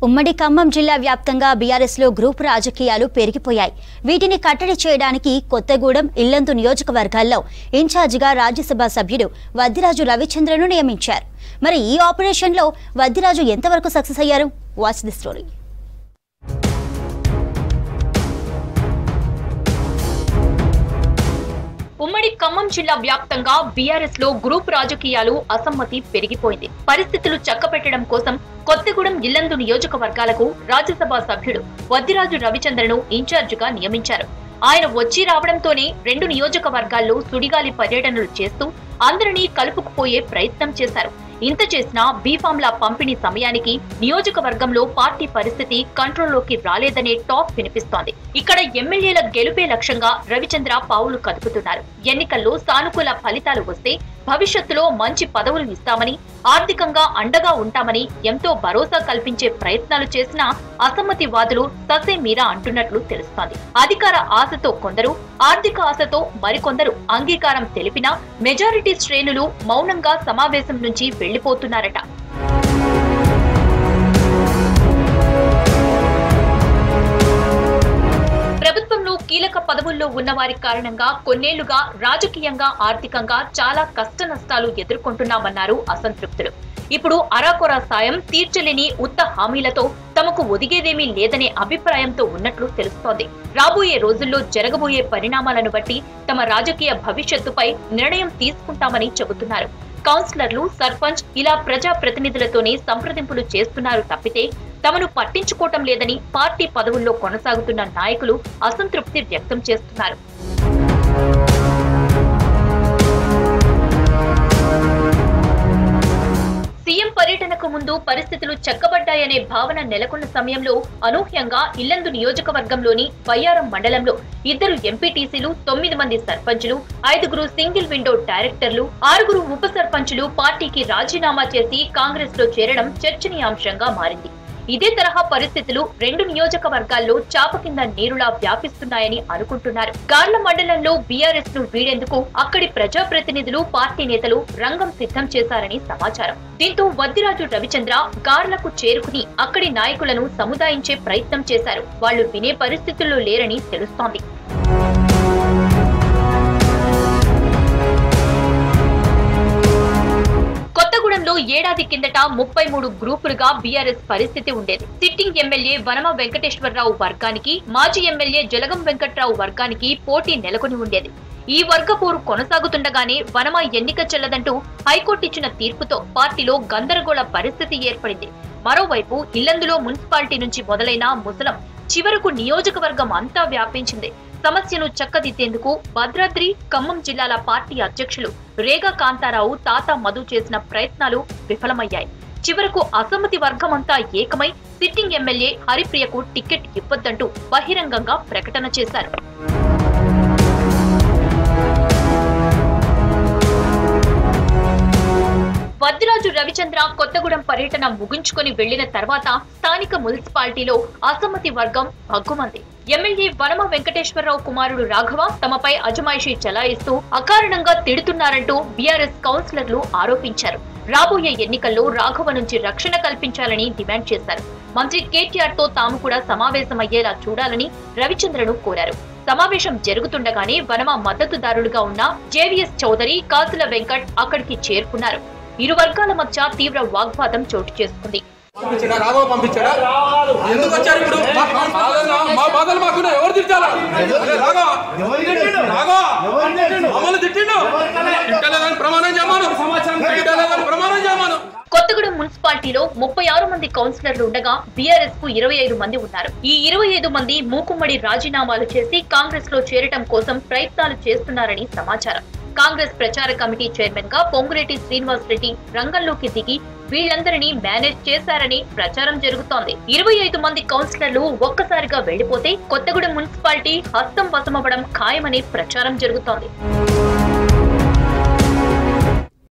ఉమ్మడి ఖమ్మం జిల్లా వ్యాప్తంగా బీఆర్ఎస్ లో గ్రూప్ రాజకీయాలు పెరిగిపోయాయి వీటిని కట్టడి చేయడానికి కొత్తగూడెం ఇల్లందు నియోజకవర్గాల్లో ఇన్ఛార్జిగా రాజ్యసభ సభ్యుడు వద్దిరాజు రవిచంద్రను నియమించారు మరి ఈ ఆపరేషన్లో వద్దిరాజు ఎంతవరకు సక్సెస్ అయ్యారు వాచ్ ది స్టోరీ ఉమ్మడి ఖమ్మం జిల్లా వ్యాప్తంగా బీఆర్ఎస్ లో గ్రూప్ రాజకీయాలు అసమ్మతి పెరిగిపోయింది పరిస్థితులు చక్కపెట్టడం కోసం కొత్తగూడెం ఇల్లందు నియోజకవర్గాలకు రాజ్యసభ సభ్యుడు వద్దిరాజు రవిచంద్రను ఇన్ఛార్జిగా నియమించారు ఆయన వచ్చి రావడంతోనే రెండు నియోజకవర్గాల్లో సుడిగాలి పర్యటనలు చేస్తూ అందరినీ కలుపుకుపోయే ప్రయత్నం చేశారు ఇంత చేసినా బీఫామ్ల పంపిణీ సమయానికి నియోజకవర్గంలో పార్టీ పరిస్థితి కంట్రోల్లోకి రాలేదనే టాక్ వినిపిస్తోంది ఇక్కడ ఎమ్మెల్యేల గెలుపే లక్ష్యంగా రవిచంద్ర పావులు కదుపుతున్నారు ఎన్నికల్లో సానుకూల ఫలితాలు వస్తే భవిష్యత్తులో మంచి పదవులు ఇస్తామని ఆర్థికంగా అండగా ఉంటామని ఎంతో భరోసా కల్పించే ప్రయత్నాలు చేసినా అసమ్మతివాదులు ససే మీరా అంటున్నట్లు తెలుస్తోంది అధికార ఆశతో కొందరు ఆర్థిక ఆశతో మరికొందరు అంగీకారం తెలిపినా మెజారిటీ శ్రేణులు మౌనంగా సమావేశం నుంచి వెళ్లిపోతున్నారట ప్రభుత్వంలో కీలక పదవుల్లో ఉన్నవారి కారణంగా కొన్నేళ్లుగా రాజకీయంగా ఆర్థికంగా చాలా కష్ట నష్టాలు ఎదుర్కొంటున్నామన్నారు అసంతృప్తులు ఇప్పుడు అరాకొరా సాయం తీర్చలేని ఉత్త హామీలతో తమకు ఒదిగేదేమీ లేదనే అభిప్రాయంతో ఉన్నట్లు తెలుస్తోంది రాబోయే రోజుల్లో జరగబోయే పరిణామాలను బట్టి తమ రాజకీయ భవిష్యత్తుపై నిర్ణయం తీసుకుంటామని చెబుతున్నారు కౌన్సిలర్లు సర్పంచ్ ఇలా ప్రజా ప్రతినిధులతోనే సంప్రదింపులు చేస్తున్నారు తప్పితే తమను పట్టించుకోవటం లేదని పార్టీ పదవుల్లో కొనసాగుతున్న నాయకులు అసంతృప్తి వ్యక్తం చేస్తున్నారు సీఎం పర్యటనకు ముందు పరిస్థితులు చక్కబడ్డాయనే భావన నెలకొన్న సమయంలో అనూహ్యంగా ఇల్లందు నియోజకవర్గంలోని బయ్యారం మండలంలో ఇద్దరు ఎంపీటీసీలు తొమ్మిది మంది సర్పంచులు ఐదుగురు సింగిల్ విండో డైరెక్టర్లు ఆరుగురు ఉప సర్పంచులు పార్టీకి రాజీనామా చేసి కాంగ్రెస్ లో చేరడం చర్చనీయాంశంగా మారింది ఇదే తరహా పరిస్థితులు రెండు నియోజకవర్గాల్లో చాప కింద నీరులా వ్యాపిస్తున్నాయని అనుకుంటున్నారు గార్ల మండలంలో బీఆర్ఎస్ ను వీడేందుకు అక్కడి ప్రజాప్రతినిధులు పార్టీ నేతలు రంగం సిద్ధం చేశారని సమాచారం దీంతో వద్దిరాజు రవిచంద్ర గార్లకు చేరుకుని అక్కడి నాయకులను సముదాయించే ప్రయత్నం చేశారు వాళ్లు వినే పరిస్థితుల్లో లేరని తెలుస్తోంది కొత్తగూడెంలో ఏడాది కిందట ముప్పై మూడు గ్రూపులుగా బీఆర్ఎస్ పరిస్థితి ఉండేది సిట్టింగ్ ఎమ్మెల్యే వనమ వెంకటేశ్వరరావు వర్గానికి మాజీ ఎమ్మెల్యే జలగం వెంకట్రావు వర్గానికి పోటీ నెలకొని ఉండేది ఈ వర్గ పోరు కొనసాగుతుండగానే వనమ ఎన్నిక చెల్లదంటూ హైకోర్టు ఇచ్చిన తీర్పుతో పార్టీలో గందరగోళ పరిస్థితి ఏర్పడింది మరోవైపు ఇల్లందులో మున్సిపాలిటీ నుంచి మొదలైన ముసలం చివరకు నియోజకవర్గం అంతా వ్యాపించింది సమస్యను చక్కదిద్దేందుకు భద్రాద్రి ఖమ్మం జిల్లాల పార్టీ అధ్యక్షులు రేగా కాంతారావు తాత మధు చేసిన ప్రయత్నాలు విఫలమయ్యాయి చివరకు అసమ్మతి వర్గమంతా ఏకమై సిట్టింగ్ ఎమ్మెల్యే హరిప్రియకు టికెట్ ఇవ్వొద్దంటూ బహిరంగంగా ప్రకటన చేశారు వద్దిరాజు రవిచంద్ర కొత్తగూడెం పర్యటన ముగించుకొని వెళ్లిన తర్వాత స్థానిక మున్సిపాలిటీలో అసమ్మతి వర్గం భగ్గుమంది ఎమ్మెల్యే వనమ వెంకటేశ్వరరావు కుమారుడు రాఘవ తమపై అజమాయిషీ చెలాయిస్తూ అకారణంగా తిడుతున్నారంటూ బీఆర్ఎస్ కౌన్సిలర్లు ఆరోపించారు రాబోయే ఎన్నికల్లో రాఘవ నుంచి రక్షణ కల్పించాలని డిమాండ్ చేశారు మంత్రి కేటీఆర్ తో తాము కూడా సమావేశమయ్యేలా చూడాలని రవిచంద్రను కోరారు సమావేశం జరుగుతుండగానే వనమ మద్దతుదారులుగా ఉన్న జేవీఎస్ చౌదరి కాసుల వెంకట్ అక్కడికి చేరుకున్నారు ఇరు వర్గాల మధ్య తీవ్ర వాగ్వాదం చోటు చేసుకుంది పంపించాడా రాఘవ పంపించాడా ఎందుకు వచ్చారు ఇప్పుడు మా- మా బాధలు మా బాధలు మాకున్నాయి ఎవరు తిట్టాలా అరే రాఘవ రాఘవ మమ్మల్ని తిట్టిండు తిట్టలేదని ప్రమాణం చేయమాను తిట్టలేదని ప్రమాణం చేయమాను కొత్తగూడెం మున్సిపాలిటీలో ముప్పై ఆరు మంది కౌన్సిలర్లు ఉండగా బీఆర్ఎస్ కు ఇరవై ఐదు మంది ఉన్నారు ఈ ఇరవై ఐదు మంది మూకుమ్మడి రాజీనామాలు చేసి కాంగ్రెస్ లో చేరటం కోసం ప్రయత్నాలు చేస్తున్నారని సమాచారం కాంగ్రెస్ ప్రచార కమిటీ చైర్మన్ గా పొంగులేటి శ్రీనివాస్ రెడ్డి రంగంలోకి దిగి వీళ్ళందరినీ మేనేజ్ చేశారని ప్రచారం జరుగుతోంది ఇరవై ఐదు మంది కౌన్సిలర్లు ఒక్కసారిగా వెళ్లిపోతే కొత్తగూడెం మున్సిపాలిటీ హస్తం వశమవ్వడం ఖాయమని ప్రచారం జరుగుతోంది